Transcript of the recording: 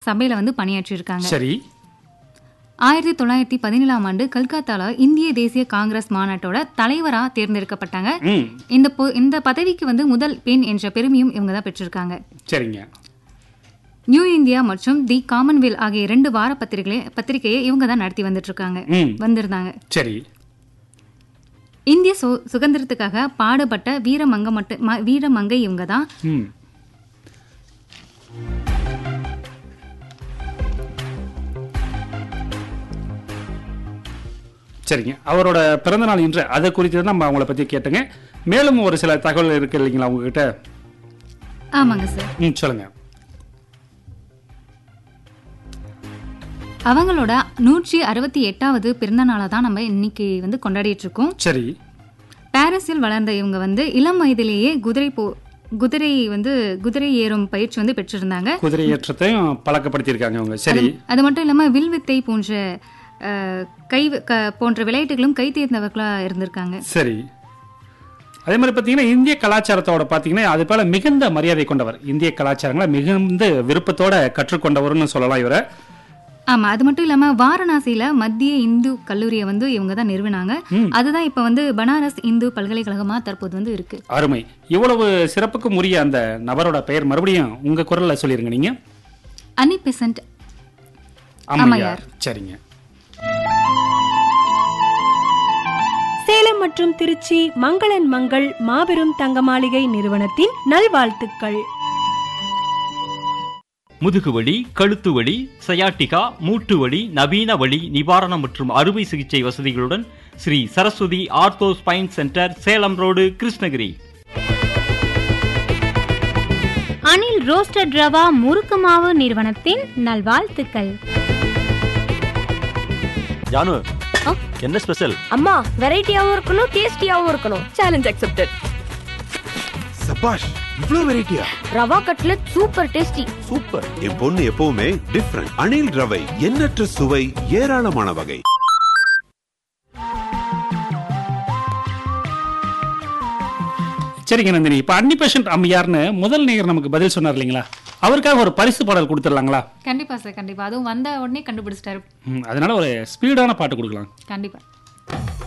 சபையில வந்து பணியாற்றியிருக்காங்க சரி ஆயிரத்தி தொள்ளாயிரத்தி பதினேழாம் ஆண்டு கல்கத்தால இந்திய தேசிய காங்கிரஸ் மாநாட்டோட தலைவரா தேர்ந்தெடுக்கப்பட்டாங்க ம் இந்த பொ- இந்த பதவிக்கு வந்து முதல் பெண் என்ற பெருமையும் இவங்க தான் பெற்றிருக்காங்க சரிங்க நியூ இந்தியா மற்றும் தி காமன்வெல் ஆகிய இரண்டு வார பத்திரிகை பத்திரிகையை இவங்க தான் நடத்தி வந்துட்டு இருக்காங்க ம் வந்திருந்தாங்க சரி இந்திய சு சுதந்திரத்துக்காக பாடுபட்ட வீரமங்க மட்டும் ம- வீரமங்கை இவங்க தான் ம் சரிங்க அவரோட பிறந்தநாள் இன்று அதை குறித்து தான் நம்ம அவங்கள பற்றி கேட்டுங்க மேலும் ஒரு சில தகவல் இருக்கு இல்லைங்களா உங்ககிட்ட ஆமாங்க சார் ம் சொல்லுங்க அவங்களோட நூற்றி அறுபத்தி எட்டாவது பிறந்த நாளை தான் நம்ம இன்னைக்கு வந்து கொண்டாடிட்டு இருக்கோம் சரி பாரிஸில் வளர்ந்த இவங்க வந்து இளம் வயதிலேயே குதிரை போ குதிரை வந்து குதிரை ஏறும் பயிற்சி வந்து பெற்றிருந்தாங்க குதிரை ஏற்றத்தையும் பழக்கப்படுத்தியிருக்காங்க அவங்க சரி அது மட்டும் இல்லாம வில்வித்தை போன்ற அஹ், கை க- போன்ற விளையாட்டுகளும் கை தேர்ந்தவர்களா இருந்திருக்காங்க சரி அதே மாதிரி பார்த்தீங்கன்னா இந்திய கலாச்சாரத்தோட பார்த்தீங்கன்னா அது போல மிகுந்த மரியாதை கொண்டவர் இந்திய கலாச்சாரங்களை மிகுந்த விருப்பத்தோட கற்றுக்கொண்டவர்னு சொல்லலாம் இவரை ஆமா அது மட்டும் இல்லாம வாரணாசியில மத்திய இந்து கல்லூரியை வந்து இவங்க தான் நிறுவினாங்க அதுதான் இப்ப வந்து பனாரஸ் இந்து பல்கலைக்கழகமா தற்போது வந்து இருக்கு அருமை இவ்வளவு சிறப்புக்கு உரிய அந்த நபரோட பெயர் மறுபடியும் உங்க குரல்ல சொல்லிருங்க நீங்க அனி பெசன்ட் அம்மையார் சரிங்க சேலம் மற்றும் திருச்சி மங்களன் மங்கள் மாபெரும் தங்க மாளிகை நிறுவனத்தின் நல்வாழ்த்துக்கள் முதுகுவலி கழுத்து வலி சயாட்டிகா மூட்டு வலி நவீன வலி நிவாரணம் மற்றும் அறுவை சிகிச்சை வசதிகளுடன் Shri Saraswati ortho spine centre Salem road Krishnagiri Anil roasted rava murukku மாவு நிறுவனத்தின் நல்வாழ்த்துக்கள் ஜானு என்ன ஸ்பெஷல் அம்மா வெரைட்டியாவும் இருக்கணும் டேஸ்டியாவும் இருக்கணும் சேலஞ்ச் அக்செப்டட் சபாஷ் இவ்ளோ வெரைட்டியா rava cutlet super tasty super என் பொண்ணு எப்பவுமே டிஃப்ரெண்ட் அணில் ரவை எண்ணற்ற சுவை ஏராளமான வகை சரிங்க நந்தினி இப்ப அன்னி பேஷண்ட் அம்மையார்னு முதல் நேயர் நமக்கு பதில் சொன்னார் இல்லைங்களா அவருக்காக ஒரு பரிசு பாடல் கொடுத்துடலாங்களா கண்டிப்பா சார் கண்டிப்பா அதுவும் வந்த உடனே கண்டுபிடிச்சிட்டாரு ம், அதனால ஒரு ஸ்பீடான பாட்டு கொடுக்கலாம் கண்டிப்பா